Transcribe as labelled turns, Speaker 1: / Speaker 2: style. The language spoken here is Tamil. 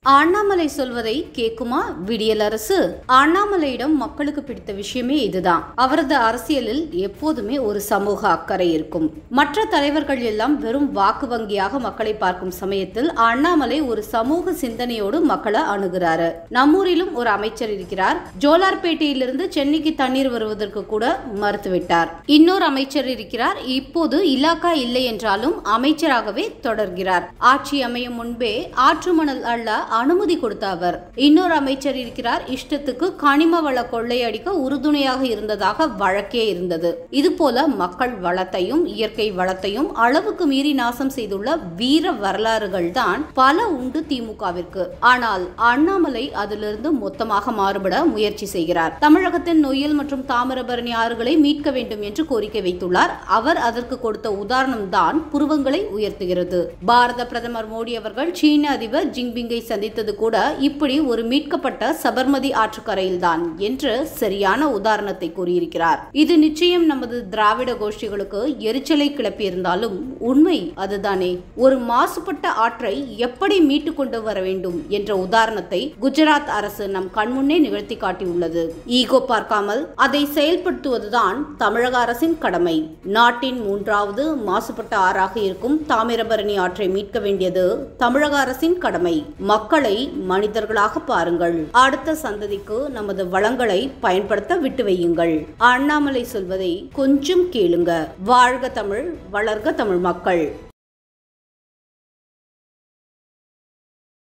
Speaker 1: அண்ணாமலை சொல்வதை கேக்குமா விடியல் அரசு அண்ணாமலையிடம் மக்களுக்கு பிடித்த விஷயமே இதுதான் அவரது அரசியலில் எப்போதுமே ஒரு சமூக அக்கறை இருக்கும் மற்ற தலைவர்கள் எல்லாம் வெறும் வாக்கு வங்கியாக மக்களை பார்க்கும் சமயத்தில் அண்ணாமலை ஒரு சமூக சிந்தனையோடு மக்களை அணுகிறாரு நம்மூரிலும் ஒரு அமைச்சர் இருக்கிறார் ஜோலார்பேட்டையிலிருந்து சென்னைக்கு தண்ணீர் வருவதற்கு கூட மறுத்துவிட்டார் இன்னொரு அமைச்சர் இருக்கிறார் இப்போது இலாக்கா இல்லை என்றாலும் அமைச்சராகவே தொடர்கிறார் ஆட்சி அமையும் முன்பே ஆற்று மணல் அள்ள அனுமதி கொடுத்த அவர் இன்னொரு அமைச்சர் இருக்கிறார் இஷ்டத்துக்கு கனிம வள கொள்ளையடிக்க உறுதுணையாக இருந்ததாக வழக்கே இருந்தது இதுபோல மக்கள் வளத்தையும் இயற்கை வளத்தையும் அளவுக்கு மீறி நாசம் செய்துள்ள வீர வரலாறுகள் தான் பல உண்டு திமுகவிற்கு ஆனால் அண்ணாமலை அதிலிருந்து மொத்தமாக மாறுபட முயற்சி செய்கிறார் தமிழகத்தின் நொய்யல் மற்றும் தாமிரபரணி ஆறுகளை மீட்க வேண்டும் என்று கோரிக்கை வைத்துள்ளார் அவர் அதற்கு கொடுத்த உதாரணம் தான் புருவங்களை உயர்த்துகிறது பாரத பிரதமர் மோடி அவர்கள் சீன அதிபர் ஜின்பிங்கை சந்தித்தது கூட இப்படி ஒரு மீட்கப்பட்ட சபர்மதி ஆற்றுக்கரையில்தான் என்று சரியான உதாரணத்தை கூறியிருக்கிறார் இது நிச்சயம் நமது திராவிட கோஷ்டிகளுக்கு எரிச்சலை கிளப்பியிருந்தாலும் உண்மை அதுதானே ஒரு மாசுபட்ட ஆற்றை எப்படி மீட்டு கொண்டு வர வேண்டும் என்ற உதாரணத்தை குஜராத் அரசு நம் கண்முன்னே நிகழ்த்தி காட்டியுள்ளது ஈகோ பார்க்காமல் அதை செயல்படுத்துவதுதான் தமிழக அரசின் கடமை நாட்டின் மூன்றாவது மாசுபட்ட ஆறாக இருக்கும் தாமிரபரணி ஆற்றை மீட்க வேண்டியது தமிழக அரசின் கடமை மக்களை மனிதர்களாக பாருங்கள் அடுத்த சந்ததிக்கு நமது வளங்களை பயன்படுத்த விட்டு வையுங்கள் அண்ணாமலை சொல்வதை கொஞ்சம் கேளுங்க வாழ்க தமிழ் வளர்க தமிழ் மக்கள்